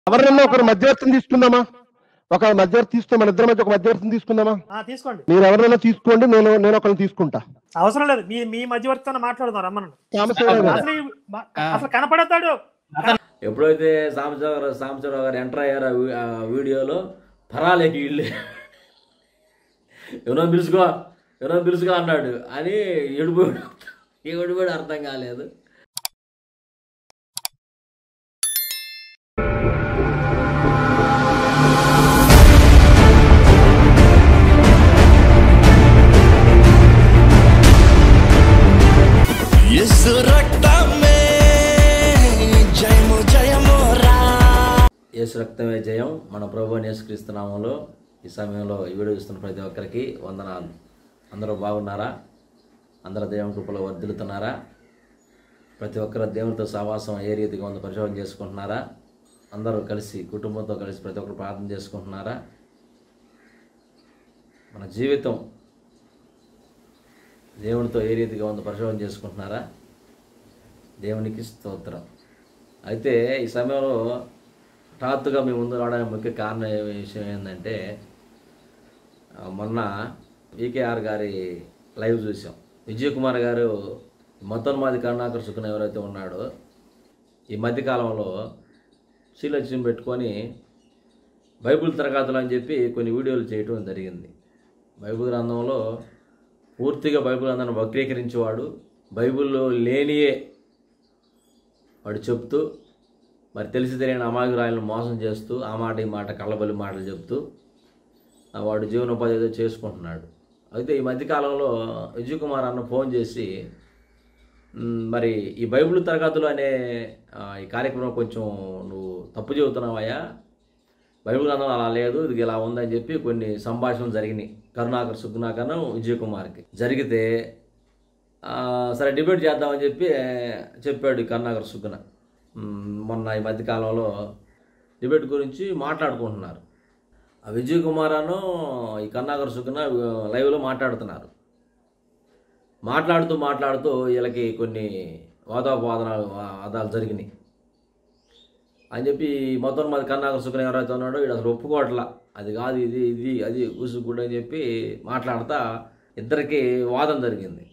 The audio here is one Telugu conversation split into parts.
ఎవరైనా ఒకరు మధ్యవర్తిని తీసుకుందామా ఒక మధ్యవర్తి తీసుకో మన ఇద్దరి మధ్య ఒక మధ్యవర్తిని తీసుకుందామా ఆ, తీసుకోండి మీరు ఎవరైనా తీసుకోండి నేను నేను ఒకరిని తీసుకుంటా అవసరం లేదు మీ మీ మధ్యవర్తితో మాట్లాడుతున్నారు రమ్మను రామశివరావు గారు అసలు ఈ- మా- అసలు కనపడతాడు ఎప్పుడైతే సాంబశివరావు సాంబశివరావు గారు ఎంటర్ అయ్యారో ఆ వీ- ఆ వీడియోలో పరాలేకి ఇల్లు ఎవరో పిలుచుకో ఎవరో పిలుచుకో అన్నాడు అని ఎడిపోయాడు ఎడిపోయాడు అర్థం కాలేదు యేసు రక్తమే జయము జయము రా యేసు రక్తమే జయం మన ప్రభు యేసుక్రీస్తు నామంలో ఈ సమయంలో ఈ వీడియో చూస్తున్న ప్రతి ఒక్కరికి వందనాలు అందరూ బాగున్నారా అందరూ దేవుని కృపలో వర్ధిల్లుతున్నారా ప్రతి ఒక్కరు దేవునితో సహవాసం ఏ రీతిగా ఉందో పరిశోధన చేసుకుంటున్నారా అందరూ కలిసి కుటుంబంతో కలిసి ప్రతి ఒక్కరు ప్రార్థన చేసుకుంటున్నారా మన జీవితం దేవునితో ఏ రీతిగా ఉందో పరిశోధన చేసుకుంటున్నారా దేవునికి స్తోత్రం అయితే ఈ సమయంలో హఠాత్తుగా మీ ముందు రావడానికి ముఖ్య కారణం ఏ విషయం ఏంటంటే ఆ, మొన్న వికేఆర్ గారి లైవ్ చూసాం విజయ్ కుమార్ గారు మొత్తన్మాది కరుణాకర్ సుఖన్ ఎవరైతే ఉన్నాడో ఈ మధ్యకాలంలో శీలక్ష్యం పెట్టుకొని బైబిల్ తరగతులు అని చెప్పి కొన్ని వీడియోలు చేయటం జరిగింది బైబిల్ గ్రంథంలో పూర్తిగా బైబిల్ గ్రంథాన్ని వక్రీకరించేవాడు బైబిల్లో లేనియే వాడు చెప్తూ మరి తెలిసి తెలియని అమాయకురాయలను మోసం చేస్తూ ఆ మాట ఈ మాట కళ్ళబలి మాటలు చెప్తూ ఆ వాడు జీవనోపాధి ఏదో చేసుకుంటున్నాడు అయితే ఈ మధ్యకాలంలో విజయ్ కుమార్ అన్న ఫోన్ చేసి "మ్, మరి ఈ బైబిల్ తరగతులు అనే ఆ, ఈ కార్యక్రమం కొంచెం నువ్వు తప్పు చెబుతున్నావయ్యా బైబిల్ గ్రంథం అలా లేదు ఇది ఇలా ఉందని చెప్పి కొన్ని సంభాషణలు జరిగినాయి కరుణాకర్ సుగ్నాకర్ విజయ్ కుమార్కి జరిగితే ఆ, సరే డిబేట్ చేద్దామని చెప్పి చెప్పాడు ఈ కరుణాకర్ సుగ్న మ్, మొన్న ఈ మధ్యకాలంలో డిబేట్ గురించి మాట్లాడుకుంటున్నారు ఆ విజయ్ కుమార్ అను ఈ కరుణాకర్ సుగ్న లైవ్లో మాట్లాడుతున్నారు మాట్లాడుతూ మాట్లాడుతూ వీళ్ళకి కొన్ని వాదోపవాదనాలు వాదాలు జరిగినాయి అని చెప్పి మొత్తం మాది కర్ణాకర్ సుఖన్ ఎవరైతే ఉన్నాడో వీడు అసలు ఒప్పుకోవట్లా అది కాదు ఇది ఇది అది ఊసుగుడు అని చెప్పి మాట్లాడతా ఇద్దరికి వాదం జరిగింది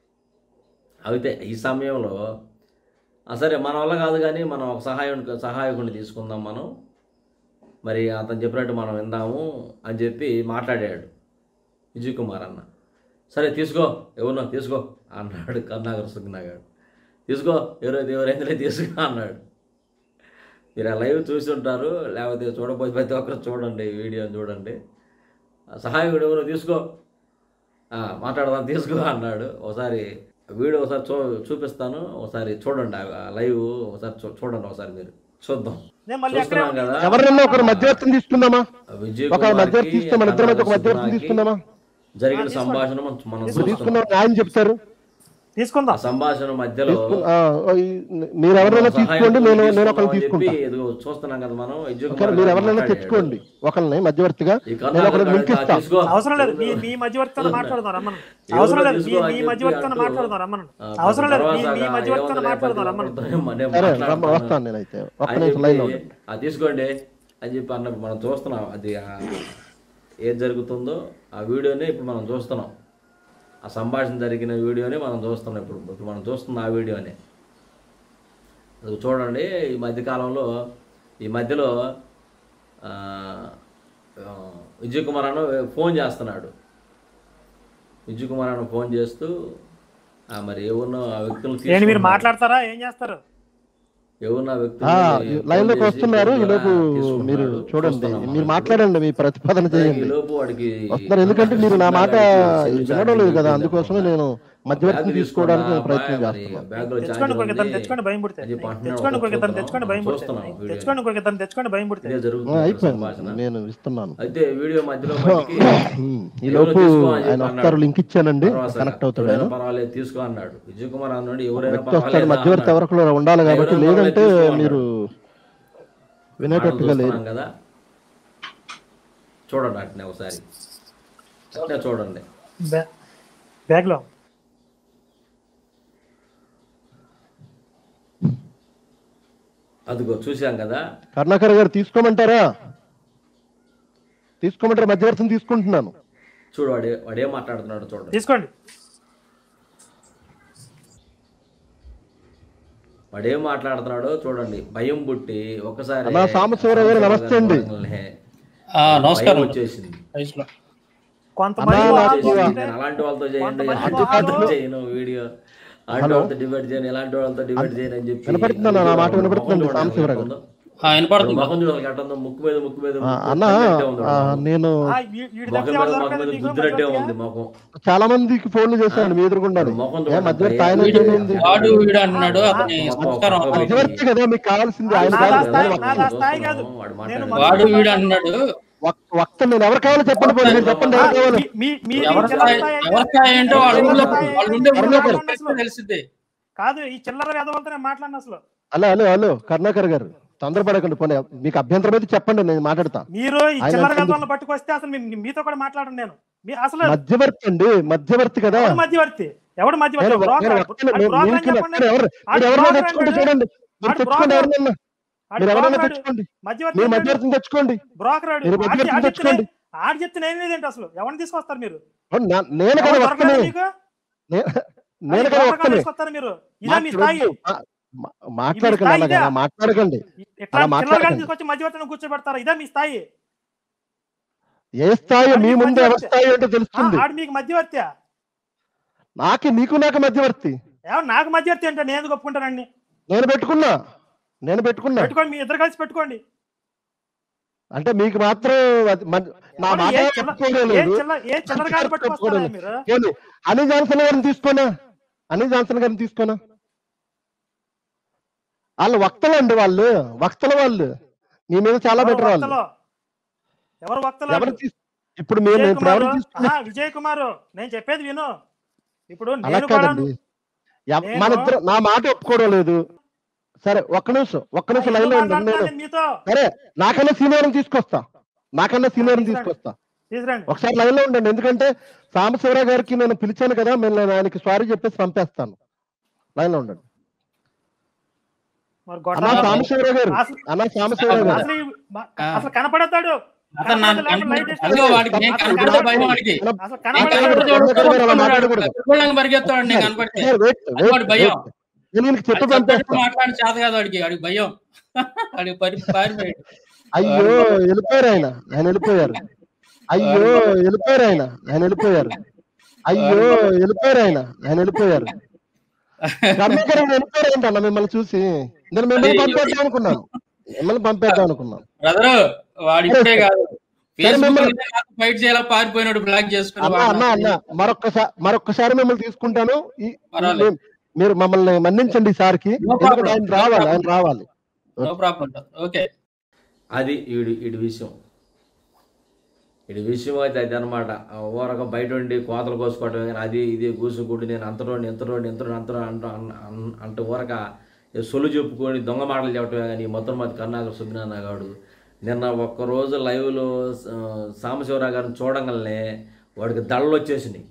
అయితే ఈ సమయంలో "ఆ, సరే మన వల్ల కాదు కానీ మనం ఒక సహాయం సహాయకుడిని తీసుకుందాం మనం మరి అతను చెప్పినట్టు మనం విందాము అని చెప్పి మాట్లాడాడు విజయ్ కుమార్ అన్న సరే తీసుకో ఎవరినో తీసుకో అన్నాడు కరుణాకర్ సుగ్నా గారు తీసుకో ఎవరైతే ఎవరైతే తీసుకో అన్నాడు మీరు ఆ లైవ్ చూసి ఉంటారు లేకపోతే చూడకపోతే ప్రతి ఒక్కరు చూడండి ఈ వీడియోని చూడండి ఆ సహాయకుడు ఎవరు తీసుకో ఆ, మాట్లాడదాం తీసుకో అన్నాడు ఒకసారి వీడియో ఒకసారి చూ చూపిస్తాను ఒకసారి చూడండి ఆ లైవ్ ఒకసారి చూ- చూడండి ఒకసారి మీరు చూద్దాం నేను మళ్ళీ అక్కడే చూస్తున్నాం కదా ఎవరైనా ఒకరు మధ్యవర్తిని తీసుకుందామా విజయ్ ఒక కుమార్కి, మధ్యవర్తి తీస్తే మన ఇద్దరి మధ్య ఒక మధ్యవర్తిని కరుణాకర్ తీసుకుందామా జరిగిన సంభాషణ మనం మనం ఇప్పుడు చూస్తున్నాం తీసుకున్నాం న్యాయం చెప్తారు ఆ తీసుకుందాం సంభాషణ మధ్యలో ఆ, ఈ- మీరు ఎవరైనా తీసుకోండి నేను నేను ఒకరిని అని చెప్పి తీసుకుంటా ఇదిగో చూస్తున్నాం కదా మనం విజయ్ ఓకే, కుమార్ మీరు గారు ఎవరినైనా మాట్లాడాడు. తెచ్చుకోండి ఒకరిని మధ్యవర్తిగా ఈ నేను కర్ణాకర్ ఒకరిని గారు లింక్ ఇస్తా తీసుకో. అవసరం లేదు మీ మీ మధ్యవర్తితో మాట్లాడుతున్నారు రమ్మను ఎవరో అవసరం లేదు మీ తీసుకో అని మీ చెప్పి మధ్యవర్తితో అంటూ, మాట్లాడుతున్నారు రమ్మను ఆ, అవసరం లేదు మీ తర్వాత మీ మధ్యవర్తితో ఏముందిలే, మాట్లాడుతున్నారు ప్రతి రమ్మను ఒక్కరితో నేను సరే మాట్లాడతాను. రమ్మ వస్తాను నేనైతే ఒక్క అని నిమిషం లైన్లో చెప్పి, ఉండండి అది తీసుకోండి అని చెప్పి అన్నప్పుడు మనం చూస్తున్నాం అది ఆ ఏది జరుగుతుందో ఆ వీడియోని ఇప్పుడు మనం చూస్తున్నాం ఆ సంభాషణ జరిగిన వీడియోని మనం చూస్తున్నాం ఇప్పుడు ఇప్పుడు మనం చూస్తున్న ఆ వీడియోని అది చూడండి ఈ మధ్యకాలంలో ఈ మధ్యలో ఆ, ఆ, విజయ్ కుమార్ అన్న ఫోన్ చేస్తున్నాడు విజయ్ కుమార్ అన్న ఫోన్ చేస్తూ ఆ, మరి ఎవరినో ఆ వ్యక్తులు ఏంటి మీరు తీసుకుంటున్నారు. మాట్లాడతారా ఏం చేస్తారు ఎవరినో ఆ వ్యక్తులు ఆ, ఫోన్ లైన్ లోకి చేసి వస్తున్నారు ఈ లోపు తీసుకుంటున్నాడు. మీరు చూడండి చూస్తున్నాం మీరు మనం. మాట్లాడండి మీ ప్రతిపాదన ఈ చేయండి లోపు వాడికి వస్తున్నారు ఎందుకంటే మీరు నా మాట సెల్ వినడం లేదు కదా ఛార్జింగ్ అందుకోసమే నేను మధ్యవర్తిని బ్యాగ్ తీసుకోవడానికి నేను తీసుకున్నా, ప్రయత్నం మరి చేస్తున్నాను బ్యాగ్లో తెచ్చుకోండి ఛార్జర్ ఇంకొక ఇద్దరు ఉంది. తెచ్చుకోండి భయం పుడితే అని చెప్పి అంటున్నాడు. తెచ్చుకోండి ఇంకొక ఇద్దరు చూస్తున్నాం, తెచ్చుకోండి భయం పుడితే చూస్తున్నాం వీడియో. తెచ్చుకోండి ఇంకొక ఇద్దరు తెచ్చుకోండి భయం పుడితే ఇదే ఆ, జరుగుతుంది అయిపోయింది సంభాషణ. నేను ఇస్తున్నాను అయితే వీడియో మధ్యలో బయటికి ఉమ్, ఈ ఎవరో లోపు తీసుకో అని చెప్పి ఆయన అన్నాడు. వస్తారు లింక్ ఇచ్చానండి తర్వాత కనెక్ట్ అవుతాడు ఎవరైనా ఆయన పర్వాలేదు తీసుకో అన్నాడు విజయ్ కుమార్ అన్నాడు ఎవరైనా వ్యక్తి వస్తాడు పర్వాలేదు మధ్యవర్తి ఎవరికో ఉండాలి కాబట్టి ఎవరైనా లేదంటే పర్వాలేదు తీసుకో మీరు వినేటట్టుగా లేదు చూస్తున్నాం కదా చూడండి అట్నే ఒకసారి అట్నే చూడండి బ్యా- బ్యాగ్లో అదిగో చూసాం కదా కరుణాకర్ గారు తీసుకోమంటారా తీసుకోమంటారా మధ్యవర్తిని తీసుకుంటున్నాను చూడు వాడు వాడేం మాట్లాడుతున్నాడు చూడండి తీసుకోండి వాడేం మాట్లాడుతున్నాడో చూడండి భయం పుట్టి ఒకసారి అన్నా సాంబశివరావు గారు నమస్తే అండి. ఆ, నమస్కారం భయం వచ్చేసింది వయసులో. కొంతమంది అన్నా, వాళ్ళు నాకు చేసి, ఉంటే నేను అలాంటి వాళ్ళతో చేయండి కొంతమంది అలాంటి వాళ్ళు- వాళ్ళతో చేయను వీడియో అలాంటి హలో. వాళ్ళతో డిబేట్ చేయను ఇలాంటి వాళ్ళతో డిబేట్ చేయను అని చెప్పి వినపడుతుందా నా మాట వినపడుతుంది ముఖం సాంబశివరావు గారు? చూడండి, ఆ, వినపడుతుంది ముఖం చూడాలి కట్టందో ముక్కు మీద ముక్కు మీద ఆ, అన్నా తగిలినట్టే ఉంది ఆ, ముఖం. నేను ఆ, వీ- వీడి ముఖం దగ్గర మీద ఎవరు ముఖం దొరకలేదు మీద నీకు గుద్దినట్టే మధ్యవర్తిగా? ఉంది ముఖం చాలా మందికి ఫోన్లు చేశాను మీ ఎదురుగుండా ముఖం ఏ చూడండి. మధ్యవర్తి ఆయన వీడు ఏమైంది? వాడు వీడు అంటున్నాడు అతని ముఖం సంస్కారం ఒక్కొక్క అతనికి. మధ్యవర్తి కదా మీకు కావాల్సింది ఆయన నాదా కాదు స్థాయి- వక్త. నాదా స్థాయి కాదు. వాడు నేను మాట్లాడాడు. వాడు వీడు అంటున్నాడు వక్- వక్త నేను ఎవరు కావాలో చెప్పండి పోనీ, మీరు చెప్పండి ఎవరు కావాలి మీ- మీ- మీ ఎవరి చిల్లర స్థాయి స్థాయి అయితే- ఎవరి స్థాయి ఏంటో వాళ్ళ చిల్లర ఊళ్ళో స్థాయి వాళ్ళ అయితే ఉండే ఊళ్ళో మాట్లాడండి వాళ్ళకి అసలు. తెలిసిద్ది కాదు ఈ చిల్లర వేదవులతో నేను మాట్లాడిన అసలు హలో హలో హలో కరుణాకర్ గారు తొందరపడకండి పోనీ మీకు అభ్యంతరం అయితే చెప్పండి నేను మాట్లాడతా మీరు ఈ ఆయన చిల్లర ఎందుకు- వేదవులను పట్టుకొస్తే అసలు మీ- మీతో కూడా మాట్లాడను నేను మీ అసలు మధ్యవర్తి అండి మధ్యవర్తి కదా ఎవడు మధ్యవర్తి ఎవడు మధ్యవర్తి నేను బ్రోకర్ నేను ఆడు వక్తని, బ్రోకర్ మీరు- అని మీకు చెప్పండి నచ్చని ఎవరు ఆడు మీరు ఎవరైనా బ్రోకర్ తెచ్చుకుంటే అంటాడు. చూడండి మీరు ఆడు తెచ్చుకోండి బ్రోకర్. ఎవరైనా ఆడు మీరు ఎవరైనా బ్రోకర్ ఆడు. తెచ్చుకోండి మధ్యవర్తి మీరు అంటాడు. మధ్యవర్తిని తెచ్చుకోండి బ్రోకర్ ఆడు. మీరు ఆడు మధ్యవర్తిని చెప్తే తెచ్చుకోండి ఆడు చెప్తే నేను ఏంటి అసలు ఎవరిని తీసుకొస్తారు మీరు అవును, నా- నేను కదా ఎవరు వక్తని దొరకలేదా మీకు నే- అది నేను కదా బ్రోకర్ వక్తని తీసుకొస్తారు మీరు ఇదా మీ స్థాయి మాట్లాడొద్దు. మా- మా- మాట్లాడకండి స్థాయి అలాగా ఇదా? మాట్లాడకండి ఎట్లా అలా చిల్లర మాట్లాడకండి. గాడిని తీసుకొచ్చి మధ్యవర్తిని కూర్చోబెడతారా ఇదా మీ స్థాయి ఏ స్థాయి ఆడు మీ మీకు ముందు ఎవరి మధ్యవర్తి. స్థాయి ఏంటో ఆ, తెలుస్తుంది ఆడు మీకు మధ్యవర్తి నాకి నీకు నాకు మధ్యవర్తి ఏమన్నా నాకు మధ్యవర్తి అంటే నేను ఎందుకు ఒప్పుకుంటానండి నేను పెట్టుకున్నా నేను పెట్టుకున్నా పెట్టుకోండి మీ ఇద్దరు కలిసి పెట్టుకోండి అంటే మీకు మాత్రం అది మన- నా ఎవడు మాట ఏ చిల్ల- ఒప్పుకోవడం ఏ లేదు. చిల్ల- ఏ చిల్లర గాడి పట్టుకొస్తారా మీరు పోనీ, అని జాన్సన్ గారిని తీసుకోనా అని జాన్సన్ గారిని తీసుకోనా వాళ్ళు వక్తలు అండి వాళ్ళు వక్తల వాళ్ళు మీ మీద చాలా ఎవరు బెటర్ వాళ్ళు వక్తలు? ఎవరు వక్తలు ఎవరు తీస్- ఇప్పుడు మేము విజయ్ ఇప్పుడు ఎవరు కుమారు తీసుకున్నా ఆహా, విజయ్ కుమార్ నేను చెప్పేది విను ఇప్పుడు అలా నేను కూడా కాదండి ఎవ- నేను- మన ఇద్దరు నా మాట ఒప్పుకోవడం లేదు సరే ఒక్క నిమిషం ఒక్క నిమిషం ఎందుకు లైన్ లో ఉండండి మాట్లాడుతున్నాను నేను నేను మీతో సరే నాకన్నా సీనియర్ తీసుకొస్తా నాకన్నా సీనియర్ తీసుకురండి. తీసుకొస్తా తీసుకురండి ఒకసారి లైన్ లో ఉండండి ఎందుకంటే సాంబశివరావు గారికి నేను పిలిచాను కదా మేము నేను ఆయనకి సారీ చెప్పేసి పంపేస్తాను లైన్ లో ఉండండి మరి అన్నా గొడవ సాంబశివరావు గారు అసలు అన్నా సాంబశివరావు గారు అసలు ఈ- మ- అసలు కనపడతాడు అతను నాకు కనపడదు, కనపడ- లైట్ వేసి అదిగో వాడికి నేను అసలు కనపడితే భయం వాడికి కనప- అసలు నేను కనపడతాడు కనపడితే వాడు కనపడదు, అలా కొట్టుకుంటాడు. మాట్లాడకూడదు. పెట్టుకోవడానికి పరిగెత్తాడు నేను కనపడితే సార్, wait, wait, వాడి భయం. wait. నేను ఈయనకి చెప్పి వాడు పంపేస్తా చెప్పేటప్పుడు మాట్లాడి చేత కాదు వాడికి వాడికి భయం వాడికి పరి పారిపోయాడు అయ్యో వెళ్ళిపోయారు ఆయన ఆయన వెళ్ళిపోయారు అయ్యో వెళ్ళిపోయారు ఆయన ఆయన వెళ్ళిపోయారు అయ్యో వెళ్ళిపోయారు ఆయన ఆయన వెళ్ళిపోయారు కర్మకరం వెళ్ళిపోయారు ఏంటి అన్న మిమ్మల్ని చూసి నేను మిమ్మల్ని పంపేద్దాం అనుకున్నాను మిమ్మల్ని పంపేద్దాం అనుకున్నాను బ్రదరు వాడు ఇప్పుడే కాదు ఫేస్బుక్ మిమ్మల్ని- ఫైట్ చేయాలా పారిపోయినాడు బ్లాక్ చేసుకుని అన్న అన్న అన్న మరొక్కసారి మరొక్కసారి మిమ్మల్ని తీసుకుంటాను ఈ- పర్వాలేదు. మీ- మీరు మమ్మల్ని మన్నించండి ఈసారికి ఎందుకంటే ఆయన రావాలి ఆయన రావాలి నో ప్రాబ్లం ఓకే అది ఈడు ఈడి విషయం ఈడి విషయం అయితే అది అనమాట ఊరక బయట ఉండి కోతలు కోసుకోవటం కానీ అది ఇది కూసుకుంటూ నేను అంతలోండి ఎంతలోండి ఎంతలోండి అంతలో అంట అన్- అంటూ ఊరక ఏ సొల్లు చెప్పుకొని దొంగ మాటలు చెప్పటమే కానీ మొత్తం మాది కర్ణాకర్ సుబ్రహ్మణ్య గాడు నిన్న ఒక్కరోజు లైవ్లో ఆ, సాంబశివరావు గారిని చూడంగానే వాడికి దళ్ళు వచ్చేసినాయి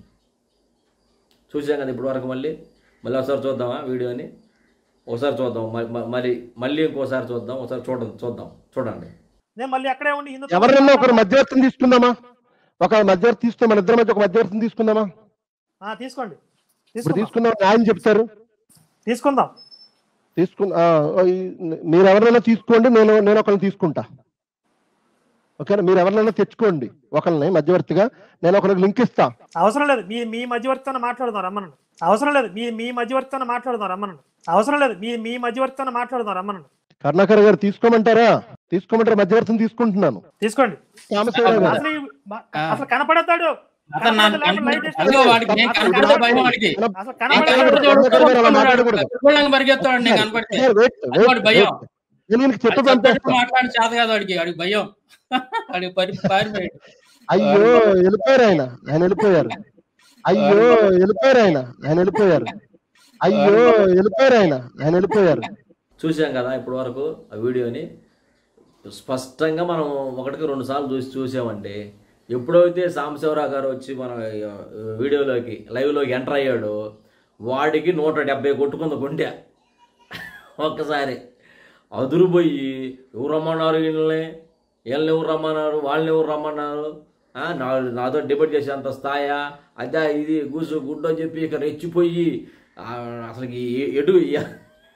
చూసాం కదా ఇప్పుడు వరకు మళ్ళీ మళ్ళీ ఒకసారి చూద్దామా వీడియోని ఒకసారి చూద్దాం మ- మ- మరి మళ్ళీ ఇంకోసారి చూద్దాం ఒకసారి చూడండి చూద్దాం చూడండి నేను మళ్ళీ అక్కడే ఉండి హిందూ ఎవరైనా ఒకరు మధ్యవర్తిని తీసుకుందామా ఒక మధ్యవర్తి తీసుకుని మన ఇద్దరి మధ్య ఒక మధ్యవర్తిని తీసుకుందామా ఆ, తీసుకోండి ఇప్పుడు తీసుకుందాం తీసుకుందాం ఆయన చెప్తారు తీసుకుందాం తీసుకు ఆ, ఈ- మీరు ఎవరినైనా తీసుకోండి నేను నేను ఒకరిని తీసుకుంటా ఓకేనా మీరు ఎవరినైనా తెచ్చుకోండి ఒకరిని మధ్యవర్తిగా నేను ఒకరికి లింక్ ఇస్తా అవసరం లేదు మీ మీ మధ్యవర్తితో మాట్లాడదాం రమ్మనండి అవసరం లేదు మీ మీ మధ్యవర్తితో మాట్లాడదాం రమ్మనండి అవసరం లేదు మీ మీ మధ్యవర్తితో మాట్లాడదాం రమ్మనండి కరుణాకర్ గారు తీసుకోమంటారా తీసుకోమంటారా మధ్యవర్తిని తీసుకుంటున్నాను తీసుకోండి సాంబశివరావు గారు అసలు ఈ- మ- అసలు కనపడతాడు అతను నాకు కనపడదు, లైట్ వేసి అదిగో వాడికి నేను అసలు కనపడితే భయం వాడికి అసలు నేను కనపడతాడు కనపడితే వాడు కరుణాకర్ గారు అలా మాట్లాడకూడదు. పెట్టుకోవడానికి పరిగెత్తాడు నేను కనపడితే సార్, wait, wait, వాడి భయం. wait. నేను ఈయనకి చెప్పి వాడు చెప్పేటప్పుడు పంపేస్తా మాట్లాడి చేత కాదు వాడికి వాడికి భయం వాడికి పరి పారిపోయాడు అయ్యో వెళ్ళిపోయారు ఆయన ఆయన వెళ్ళిపోయారు అయ్యో వెళ్ళిపోయారు ఆయన ఆయన వెళ్ళిపోయారు అయ్యో వెళ్ళిపోయారు ఆయన ఆయన వెళ్ళిపోయారు చూసాం కదా ఇప్పటి వరకు ఆ వీడియోని స్పష్టంగా మనం ఒకటికి రెండు సార్లు చూసి చూసామండి ఎప్పుడైతే సాంబశివరావు గారు వచ్చి మన ఆ, వీడియోలోకి లైవ్లోకి ఎంటర్ అయ్యాడో వాడికి నూట డెబ్బై కొట్టుకుంది గుండె ఒక్కసారి అదురుపోయి ఎవరు రమ్మన్నారు వీళ్ళని వీళ్ళని ఎవరు రమ్మన్నారు వాళ్ళని ఎవరు రమ్మన్నారు ఆ, నా నాతో డిబేట్ చేసేంత స్థాయా అదే ఇది గుసు గుడ్డు అని చెప్పి ఇక రెచ్చిపోయి ఆ, అసలుకి ఏ- ఎటు ఏ-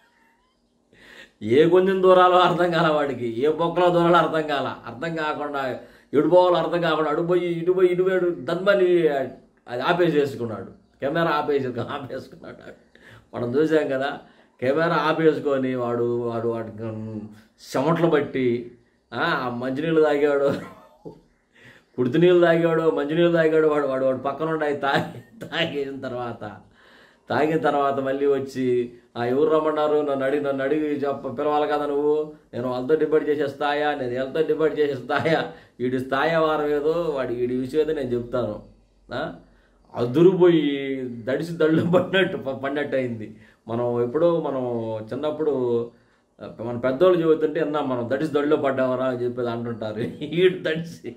ఏ కొంచెం దూరాలో అర్థం కాల వాడికి ఏ బొక్కలో దూరాలో అర్థం కాల అర్థం కాకుండా ఎటు పోవాలో అర్థం కాకుండా అటు పోయి ఇటు పోయి ఇటు పోయి దన్మని అది ఆపేసేసుకున్నాడు కెమెరా ఆపేసి ఆపేసుకున్నాడు మనం చూసాం కదా కెమెరా ఆపేసుకొని వాడు వాడు వాడి చెమట్లు బట్టి ఆ ఆ మంచినీళ్ళు తాగాడు కుడితి నీళ్ళు తాగాడు మంచినీళ్ళు తాగాడు వాడు వాడు వాడు పక్కన ఉండి అవి తాగి తాగేసిన తర్వాత తాగిన తర్వాత మళ్ళీ వచ్చి ఆ ఎవరు రమ్మన్నారు నన్ను అడిగి నన్ను అడిగి చెప్ప పిలవాలి కదా నువ్వు నేను వాళ్ళతో డిబేట్ చేసే స్థాయా నేను వీళ్ళతో డిబేట్ చేసే స్థాయా వీడి స్థాయి వారం ఏదో వాడి వీడి విషయం ఏదో నేను చెప్తాను ఆ? అదురుపోయి దడిసి దళ్ళు పడినట్టు ప- పడినట్టు అయింది మనం ఎప్పుడో మనం చిన్నప్పుడు ఆ, మన పెద్దోళ్ళు చెబుతుంటే అన్నా మనం దడిసి దడిలో పడ్డావరా అని చెప్పేది అంటుంటారు ఈడు దడిసి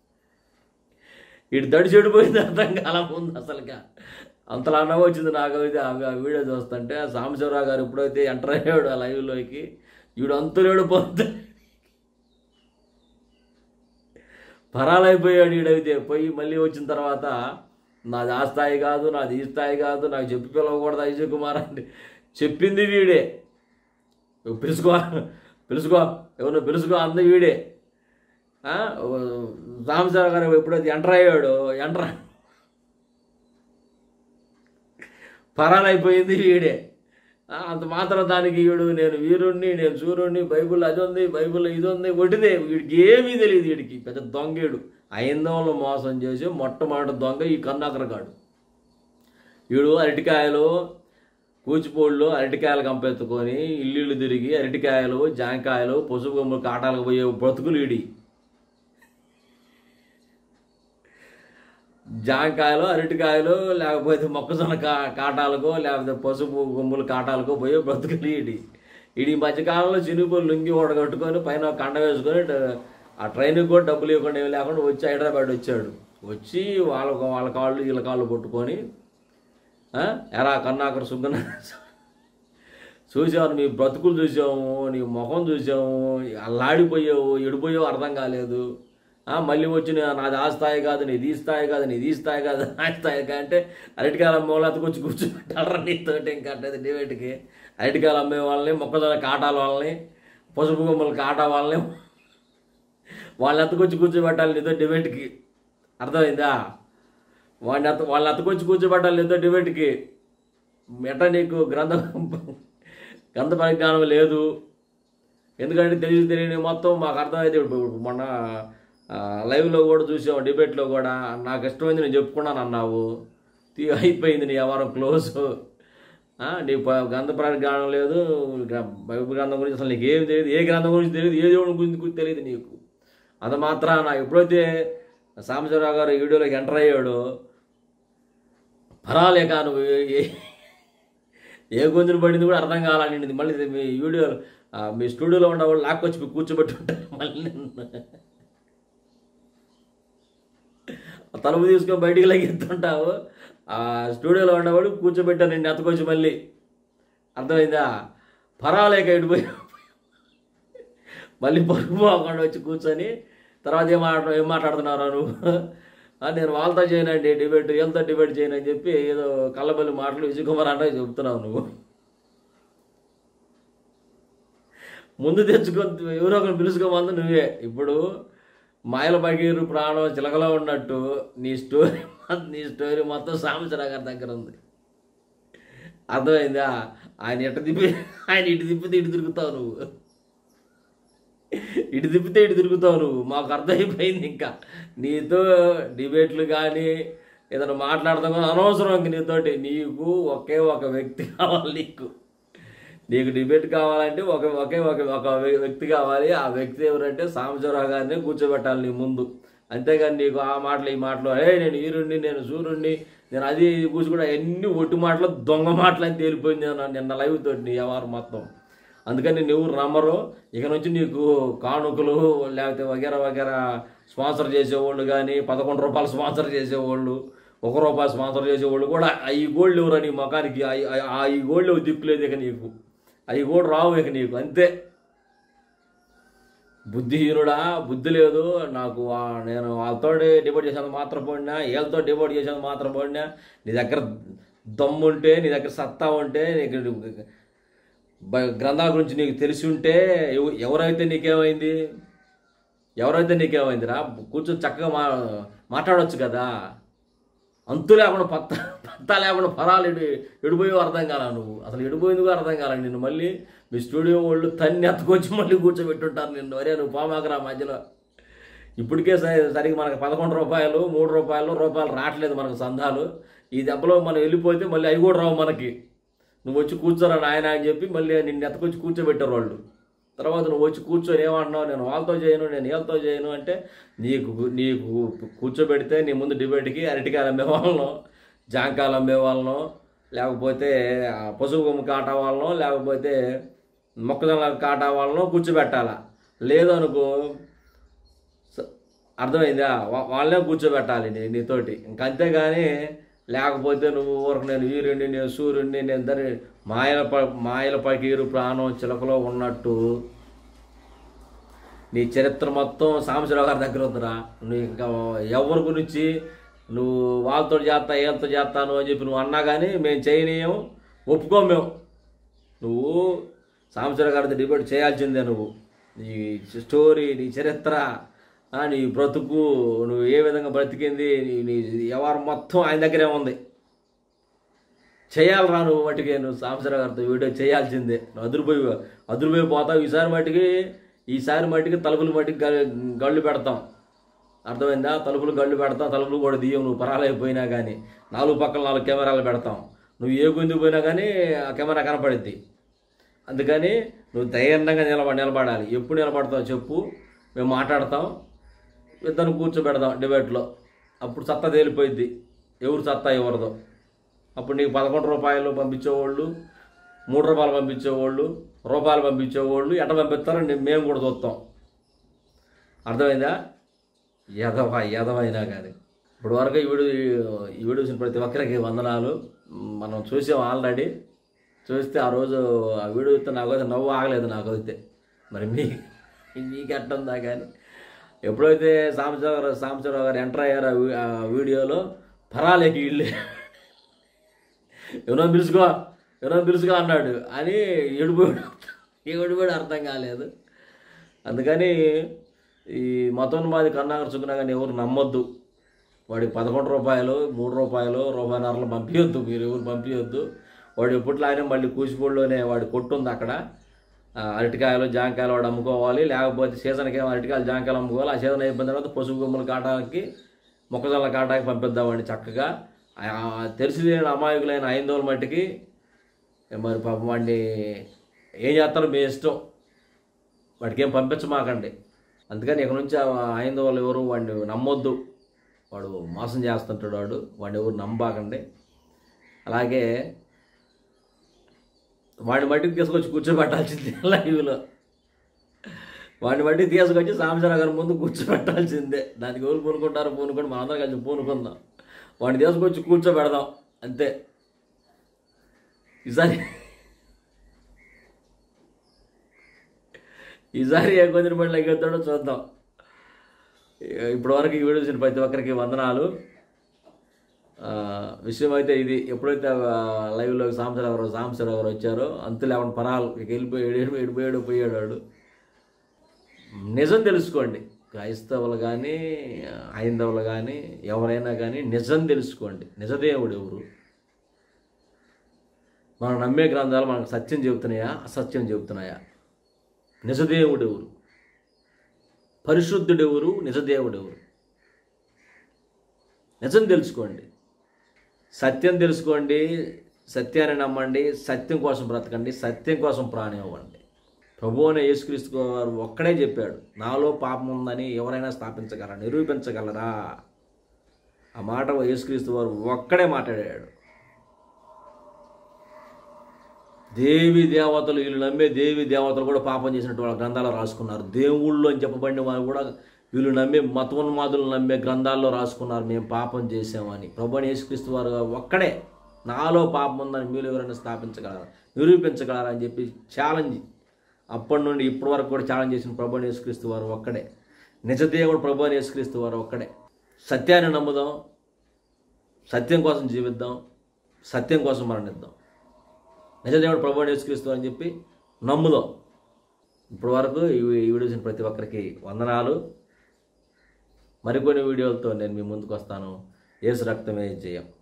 ఇటు దడి చెడిపోయింది అర్థం కాల ముందు అసలుగా అంతలా నవ్వు వచ్చింది నాకు అయితే ఆ ఆ వీడియో చూస్తుంటే సాంబశివరావు గారు ఎప్పుడైతే ఎంటర్ అయ్యాడు ఆ లైవ్లోకి వీడు అంతులేడు పోతే పరాలైపోయాడు వీడైతే పోయి మళ్ళీ వచ్చిన తర్వాత నాది ఆ స్థాయి కాదు నాది ఈ స్థాయి కాదు నాకు చెప్పి పిలవకూడదు అజయ్ కుమార్ అంటే చెప్పింది వీడే నువ్వు పిలుచుకో పిలుచుకో ఎవరు పిలుచుకో అంది వీడే ఆ, ఓ, సాంబశివరావు గారు ఎప్పుడైతే ఎంటర్ అయ్యాడో ఎంటర్ పరాలైపోయింది వీడే ఆ, అంత మాత్రం దానికి వీడు నేను వీరుణ్ణి నేను సూర్యుడిని బైబిల్ అది ఉంది బైబిల్ ఇది ఉంది ఒకటిదే వీడికి ఏమీ తెలియదు వీడికి పెద్ద దొంగేడు ఐందవంలో మోసం చేసి మొట్టమొదటి దొంగ ఈ కన్నాకరగాడు వీడు అరటికాయలు కూచిపూళ్ళు అరటికాయలు కంపెత్తుకొని ఇల్లు తిరిగి అరటికాయలు జాంకాయలు పసుపు కొమ్ములు కాటాలకు పోయే బ్రతుకులు ఈడి జాంకాయలు అరటికాయలు లేకపోతే మొక్కజొన్న కా కాటాలకో లేకపోతే పసుపు కొమ్ములు కాటాలకో పోయే బ్రతుకులు ఈడి ఈడి ఈ మధ్యకాలంలో చినుపులు లుంగి ఓడగట్టుకొని పైన ఒక కండ వేసుకొని డ- ఆ ట్రైన్కి కూడా డబ్బులు ఇవ్వకుండా ఏమి లేకుండా వచ్చి హైదరాబాద్ వచ్చాడు వచ్చి వాళ్ళ వాళ్ళ కాళ్ళు వీళ్ళ కాళ్ళు పట్టుకొని ఆ, ఎరా కన్నాకర సుగ్గన చూసావు నీ బ్రతుకులు చూసాము నీ ముఖం చూసాము అల్లాడిపోయావు ఎడిపోయావు అర్థం కాలేదు ఆ, మళ్ళీ వచ్చి నే- నాది ఆ స్థాయి కాదు నీది ఈ స్థాయి కాదు నీది ఈ స్థాయి కాదు ఆ స్థాయి కాదు అంటే అరటికాయల మూలతకు వచ్చి కూర్చోబెట్టాలరా నీతోటి ఇంకా అంటే డిబేట్కి అరటికాయలు అమ్మే వాళ్ళని మొక్కజొన్న కాటాల వాళ్ళని పసుపు కొమ్మల కాటా వాళ్ళని వాళ్ళని ఎత్తుకొచ్చి కూర్చోబెట్టాలి నీతో డిబేట్కి అర్థమైందా వాడిని అత్త వాళ్ళని అత్తకొచ్చి కూర్చోబెట్టాలి నీతో డిబేట్కి ఎట్లా నీకు గ్రంథ గ్రంథ పరిజ్ఞానం లేదు ఎందుకంటే తెలిసి తెలియని మొత్తం మాకు అర్థమైతే ఇప్పుడు మొన్న ఆ, లైవ్లో కూడా చూసాం డిబేట్లో కూడా నాకు ఇష్టమైంది నేను చెప్పుకున్నాను అన్నావు తీ అయిపోయింది నీ వ్యవహారం క్లోజ్ ఆ, నీ ప- గ్రంథ పరిజ్ఞానం లేదు గ్ర- బైబిల్ గ్రంథం గురించి అసలు నీకు ఏమి తెలియదు ఏ గ్రంథం గురించి తెలియదు ఏ దేవుడి గురించి కూడా తెలియదు నీకు అంత మాత్రాన ఎప్పుడైతే సాంబశివరావు గారు ఈ వీడియోలోకి ఎంటర్ అయ్యాడో పరాలేక నువ్వు ఏ- ఏ- ఏ గొంతులు పడింది కూడా అర్థం కావాలని మళ్ళీ ఇది మీ వీడియో ఆ, మీ స్టూడియోలో ఉన్న వాళ్ళు లాక్కొచ్చి మీ కూర్చోబెట్టి ఉంటారు మళ్ళీ నిన్ను. ఆ తలుపు తీసుకొని బయటికి లెగిస్తుంటావు ఆ స్టూడియోలో ఉన్నవాడు కూర్చోబెట్టాను నిన్ను ఎత్తకొచ్చి మళ్ళీ అర్థమైందా పరాలేక ఇడిపోయి మళ్ళీ పరుగు పోకుండా వచ్చి కూర్చొని తర్వాత ఏం మాట్లా ఏం మాట్లాడుతున్నారా నువ్వు ఆ, నేను వాళ్ళతో చేయనండి డిబేట్ వీళ్ళతో డిబేట్ చేయను అని చెప్పి ఏదో కళ్ళబల్లి మాటలు విజయ్ కుమార్ అంటే చెప్తున్నావు నువ్వు ముందు తెచ్చుకొని ఎవరో ఒకరు పిలుచుకోమంది నువ్వే ఇప్పుడు మాయల బగీరు ప్రాణం చిలకలో ఉన్నట్టు నీ స్టోరీ నీ స్టోరీ మొత్తం సాంబశివరావు గారి దగ్గర ఉంది అర్థమైందా ఆయన ఎట్ట తిప్పి ఆయన ఇటు తిప్పితే ఇటు తిరుగుతావు నువ్వు ఇటు తిప్పితే ఇటు తిరుగుతావు నువ్వు మాకు అర్థమైపోయింది ఇంకా నీతో డిబేట్లు కానీ ఏదైనా మాట్లాడతాం కానీ అనవసరం ఇంక నీతోటి నీకు ఒకే ఒక వ్యక్తి కావాలి నీకు నీకు డిబేట్ కావాలంటే ఒక ఒకే ఒక ఒక వ్యక్తి కావాలి ఆ వ్యక్తి ఎవరంటే సాంబశివరావు గారిని కూర్చోబెట్టాలి నీ ముందు అంతేగాని నీకు ఆ మాటలు ఈ మాటలు ఏ నేను ఈరుణ్ణి నేను సూర్యుడిని నేను అది ఇది కూర్చుకుంటా ఎన్ని ఒట్టి మాటలు దొంగ మాటలు అని తేలిపోయింది అన్న నిన్న లైవ్ తోటి నీ వ్యవహారం మొత్తం అందుకని నువ్వు నమ్మరు ఇక నుంచి నీకు కానుకలు లేకపోతే వగేరా వగేరా స్పాన్సర్ చేసేవాళ్ళు కానీ పదకొండు రూపాయలు స్పాన్సర్ చేసేవాళ్ళు ఒక రూపాయి స్పాన్సర్ చేసేవాళ్ళు కూడా ఈ గోల్డ్ ఎవరా నీ ముఖానికి ఆ- ఆ- ఆ ఈ గోల్డ్ దిక్కులేదు ఇక నీకు అవి కూడా రావు ఇక నీకు అంతే బుద్ధిహీనుడా బుద్ధి లేదు నాకు వా- నేను వాళ్ళతో డిబేట్ చేసేది మాత్రం పోయినా వీళ్ళతో డిబేట్ చేసేది మాత్రం పోయినా నీ దగ్గర దమ్ము ఉంటే నీ దగ్గర సత్తా ఉంటే నీకు బ- గ్రంథాల గురించి నీకు తెలిసి ఉంటే ఎవ- ఎవరైతే నీకేమైంది ఎవరైతే నీకేమైందిరా కూర్చొని చక్కగా మా మాట్లాడవచ్చు కదా అంతు లేకుండా పత్త పత్తా లేకుండా ఫలాలు ఎడి ఎడిపోయి అర్థం కాల నువ్వు అసలు ఎడిపోయింది కూడా అర్థం కాల నిన్ను మళ్ళీ మీ స్టూడియో వాళ్ళు తన్ని ఎత్తుకొచ్చి మళ్ళీ కూర్చోబెట్టుంటారు నిన్ను అరే నువ్వు పోమాకరా మధ్యలో ఇప్పటికే సరి- సరిగ్గా మనకు పదకొండు రూపాయలు మూడు రూపాయలు రూపాయలు రావట్లేదు మనకు సంఘాలు ఈ దెబ్బలో మనం వెళ్ళిపోతే మళ్ళీ అవి కూడా రావు మనకి నువ్వు వచ్చి కూర్చోరా నాయన అని చెప్పి మళ్ళీ నిన్ను ఎత్తకొచ్చి కూర్చోబెట్టారు వాళ్ళు తర్వాత నువ్వు వచ్చి కూర్చొని ఏమంటున్నావు నేను వాళ్ళతో చేయను నేను వీళ్ళతో చేయను అంటే నీకు నీకు కూర్చోబెడితే నీ ముందు డిబేట్కి అరటికాయలు అమ్మే వాళ్ళను జాంకాయలు అమ్మే వాళ్ళను లేకపోతే ఆ పశువు కొమ్ము కాటా వాళ్ళను లేకపోతే మొక్కజొన్న కాటా వాళ్ళను కూర్చోబెట్టాలా లేదు అనుకో స- అర్థమైందా వా- వాళ్ళనే కూర్చోబెట్టాలి నీ నీతోటి ఇంక అంతేగాని లేకపోతే నువ్వు ఊరకు నేను వీరుణ్ణి నేను సూర్యుడిని నేను దరి మాయల ప మాయల పకీరు ప్రాణం చిలకలో ఉన్నట్టు నీ చరిత్ర మొత్తం సాంబశివరావు గారి దగ్గర ఉందిరా నువ్వు ఇంకా ఎవరి గురించి నువ్వు వాళ్ళతో చేస్తా వీళ్ళతో చేస్తాను అని చెప్పి నువ్వు అన్నా కానీ మేము చేయనీయం ఒప్పుకోం మేము నువ్వు సాంబశివరావు గారితో డిబేట్ చేయాల్సిందే నువ్వు నీ స్టోరీ నీ చరిత్ర ఆ, నీ బ్రతుకు నువ్వు ఏ విధంగా బ్రతికింది నీ నీ వ్యవహారం మొత్తం ఆయన దగ్గరే ఉంది చేయాలరా నువ్వు మటుకి నువ్వు సాంబశివరావు గారితో వీడియో చేయాల్సిందే నువ్వు అదురుపోయి అదురుపోయి పోతావు ఈసారి మటుకి ఈసారి మటుకి తలుపులు మటుకి గ- గళ్ళు పెడతాం అర్థమైందా తలుపులు గళ్ళు పెడతాం తలుపులు కూడా తీయం నువ్వు పరాలైపోయినా కానీ నాలుగు పక్కల నాలుగు కెమెరాలు పెడతాం నువ్వు ఏ గుందుకు పోయినా కానీ ఆ కెమెరా కనపడుద్ది అందుకని నువ్వు ధైర్యంగా నిలబడి నిలబడాలి ఎప్పుడు నిలబడతావు చెప్పు మేము మాట్లాడతాం ఇద్దరు కూర్చోబెడదాం డిబేట్లో అప్పుడు సత్తా తేలిపోయిద్ది ఎవరు సత్తా ఎవరిదో అప్పుడు నీకు పదకొండు రూపాయలు పంపించేవాళ్ళు మూడు రూపాయలు పంపించేవాళ్ళు రూపాయలు పంపించేవాళ్ళు ఎట పంపిస్తారో నే- మేము కూడా చూస్తాం అర్థమైందా ఎదవ ఎదవైనా కానీ ఇప్పుడు వరకు ఈ వీడియో ఈ వీడియో చూసిన ప్రతి ఒక్కరికి వందనాలు మనం చూసాం ఆల్రెడీ చూస్తే ఆ రోజు ఆ వీడియో చూస్తే నాకు అయితే నవ్వు ఆగలేదు నాకు అయితే మరి మీ మీకు ఎట్టుందా కానీ ఎప్పుడైతే సాంబశివరావు గారు సాంబశివరావు గారు ఎంటర్ అయ్యారు ఆ వీ- ఆ వీడియోలో పరాలేకి ఇల్లు ఎవరో పిలుచుకో ఎవరో పిలుచుకో అన్నాడు అని ఏడిపోయాడు ఏడిపోయాడు అర్థం కాలేదు అందుకని ఈ మతోన్మాది కన్నాగర్ చుక్కునా కానీ ఎవరు నమ్మొద్దు వాడికి పదకొండు రూపాయలు మూడు రూపాయలు రూపాయన్నరలు పంపించొద్దు మీరు ఎవరు పంపించొద్దు వాడు ఎప్పట్లానే మళ్ళీ కూచిపూడిలోనే వాడి కొట్టు ఉంది అక్కడ ఆ, అరటికాయలు జాంకాయలు వాడు అమ్ముకోవాలి లేకపోతే సీజన్కి ఏమో అరటికాయలు జాంకాయలు అమ్ముకోవాలి ఆ సీజన్ అయిపోయిన తర్వాత పసుపు గుమ్మల కాటానికి మొక్కజొన్న కాటాకి పంపిద్దామండి చక్కగా ఆ, తెలిసి లేని అమాయకులైన ఐందోల మట్టికి మరి పాపం వాడిని ఏం చేస్తారో మీ ఇష్టం వాడికి ఏం పంపించమాకండి అందుకని ఇక నుంచి ఐందోళ్ళు ఎవరు వాడిని నమ్మొద్దు వాడు మోసం చేస్తుంటాడు వాడు వాడిని ఎవరు నమ్మబాకండి అలాగే వాడిని మట్టికి తీసుకొచ్చి కూర్చోబెట్టాల్సిందే లైవ్లో వాడిని బట్టి తీసుకొచ్చి సాంబశివరావు గారి ముందు కూర్చోబెట్టాల్సిందే దానికి ఎవరు పూనుకుంటారో పూనుకొని మనందరం కలిసి పూనుకుందాం వాడిని తీసుకొచ్చి కూర్చోబెడదాం అంతే ఈసారి ఈసారి ఏ కొంచెం పడి లెగ్గెత్తాడో చూద్దాం ఇప్పటి వరకు ఈ వీడియో చూసిన ప్రతి ఒక్కరికి వందనాలు ఆ, విషయం అయితే ఇది ఎప్పుడైతే ఆ, లైవ్లో సాంబశివరావు గారు సాంబశివరావు గారు వచ్చారో అంతు లేకుండా పరాలు ఇక వెళ్ళిపోయాడు వెళ్ళిపోయాడు పోయాడు వాడు నిజం తెలుసుకోండి క్రైస్తవులు కానీ హైందవులు కానీ ఎవరైనా కానీ నిజం తెలుసుకోండి నిజదేవుడు ఎవరు మనం నమ్మే గ్రంథాలు మనకు సత్యం చెబుతున్నాయా అసత్యం చెబుతున్నాయా నిజదేవుడు ఎవరు పరిశుద్ధుడు ఎవరు నిజదేవుడు ఎవరు నిజం తెలుసుకోండి సత్యం తెలుసుకోండి సత్యాన్ని నమ్మండి సత్యం కోసం బ్రతకండి సత్యం కోసం ప్రాణం ఇవ్వండి ప్రభు అనే యేసుక్రీస్తు వారు ఒక్కడే చెప్పాడు నాలో పాపం ఉందని ఎవరైనా స్థాపించగలరా నిరూపించగలరా ఆ మాట యేసుక్రీస్తు వారు ఒక్కడే మాట్లాడాడు దేవి దేవతలు వీళ్ళు నమ్మే దేవి దేవతలు కూడా పాపం చేసినట్టు వాళ్ళ గ్రంథాలు రాసుకున్నారు దేవుళ్ళు అని చెప్పబడిన వారు కూడా వీళ్ళు నమ్మే మతోన్మాదులు నమ్మే గ్రంథాల్లో రాసుకున్నారు మేము పాపం చేసామని ప్రభు యేసుక్రీస్తు వారు ఒక్కడే నాలో పాపం ఉందని మీరు ఎవరైనా స్థాపించగలరా నిరూపించగలరా అని చెప్పి ఛాలెంజ్ అప్పటి నుండి ఇప్పటి వరకు కూడా ఛాలెంజ్ చేసిన ప్రభు యేసుక్రీస్తు వారు ఒక్కడే నిజదేవుడు ప్రభు యేసుక్రీస్తు వారు ఒక్కడే సత్యాన్ని నమ్ముదాం సత్యం కోసం జీవిద్దాం సత్యం కోసం మరణిద్దాం నిజదేవుడు ప్రభు యేసుక్రీస్తు అని చెప్పి నమ్ముదాం ఇప్పటి వరకు ఈ ఈ వీడియో చూసిన ప్రతి ఒక్కరికి వందనాలు మరికొన్ని వీడియోలతో నేను మీ ముందుకు వస్తాను ఏసు రక్తమే జయం